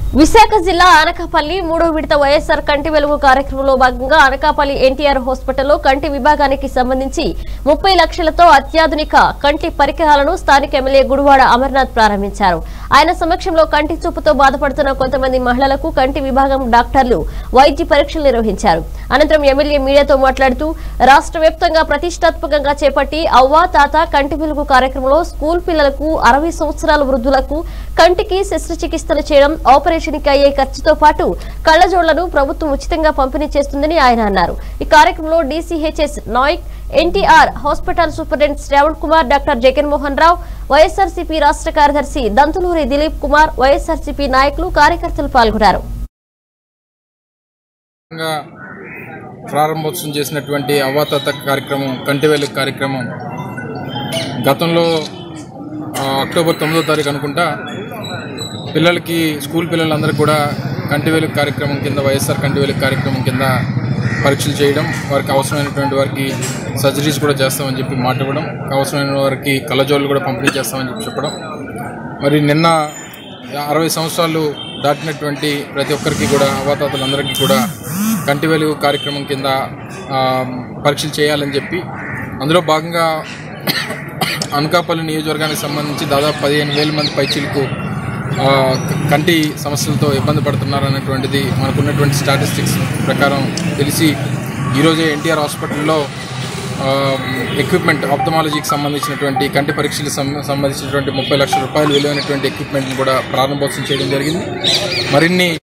విశాఖ జిల్లా అనకాపల్లి మూడో విడత వైఎస్ఆర్ కంటి వెలుగు కార్యక్రమంలో భాగంగా అనకాపల్లి ఎన్టీఆర్ హాస్పిటల్లో కంటి విభాగానికి సంబంధించి ముప్పై లక్షలతో అత్యాధునిక కంటి పరికరాలను స్థానిక ఎమ్మెల్యే గుడివాడ అమర్నాథ్ ప్రారంభించారు ఆయన సమక్షంలో కంటి చూపుతో బాధపడుతున్న కొంతమంది మహిళలకు కంటి విభాగం డాక్టర్లు వైద్య పరీక్షలు నిర్వహించారు అనంతరం ఎమ్మెల్యే మీడియాతో మాట్లాడుతూ రాష్ట్ర వ్యాప్తంగా ప్రతిష్టాత్మకంగా చేపట్టి అవ్వా తాత కంటి వెలుగు కార్యక్రమంలో స్కూల్ పిల్లలకు అరవై సంవత్సరాల వృద్ధులకు కంటికి శస్త్రచికిత్సలు చేయడం ఆపరేషన్ కి అయ్యే ఖర్చుతో పాటు కళ్లజోళ్లను ప్రభుత్వం ఉచితంగా పంపిణీ చేస్తుందని ఆయన అన్నారు ఈ కార్యక్రమంలో DCHS Nayak NTR hospital superintendent Shravan Kumar doctor Jaganmohan Rao YSRCP రాష్ట్ర కార్యదర్శి దంతులూరి దిలీప్ కుమార్ వైఎస్ఆర్సీపీ నాయకులు కార్యకర్తలు పాల్గొన్నారు గా ప్రారంభోత్సవం చేసినటువంటి అవ్వాతాత కార్యక్రమం కంటివేలు కార్యక్రమం గతంలో ఆ, అక్టోబర్ తొమ్మిదో తారీఖు అనుకుంటా పిల్లలకి స్కూల్ పిల్లలందరికీ కూడా కంటివేలు కార్యక్రమం కింద వైఎస్ఆర్ కంటివేలు కార్యక్రమం కింద పరీక్షలు చేయడం వారికి అవసరమైనటువంటి వారికి సర్జరీస్ కూడా చేస్తామని చెప్పి మాట ఇవ్వడం అవసరమైన వారికి కళ్ళజోళ్ళు కూడా పంపిణీ చేస్తామని చెప్పి చెప్పడం మరి నిన్న అరవై సంవత్సరాలు దాటినటువంటి ప్రతి ఒక్కరికి కూడా అవాతాతలందరికీ కూడా కంటి వెలుగు కార్యక్రమం కింద ఆ, పరీక్షలు చేయాలని చెప్పి అందులో భాగంగా అనకాపల్లి నియోజకవర్గానికి సంబంధించి దాదాపు పదిహేను వేల మంది పైచీలకు ఆ, కంటి సమస్యలతో ఇబ్బంది పడుతున్నారు అనేటువంటిది మనకున్నటువంటి స్టాటిస్టిక్స్ ప్రకారం తెలిసి ఈరోజే ఎన్టీఆర్ హాస్పిటల్లో ఎక్విప్మెంట్ ఆప్థమాలజీకి సంబంధించినటువంటి కంటి పరీక్షలకు సం- సంబంధించినటువంటి ముప్పై లక్షల రూపాయలు విలువైనటువంటి ఎక్విప్మెంట్ని కూడా ప్రారంభోత్సవం చేయడం జరిగింది మరిన్ని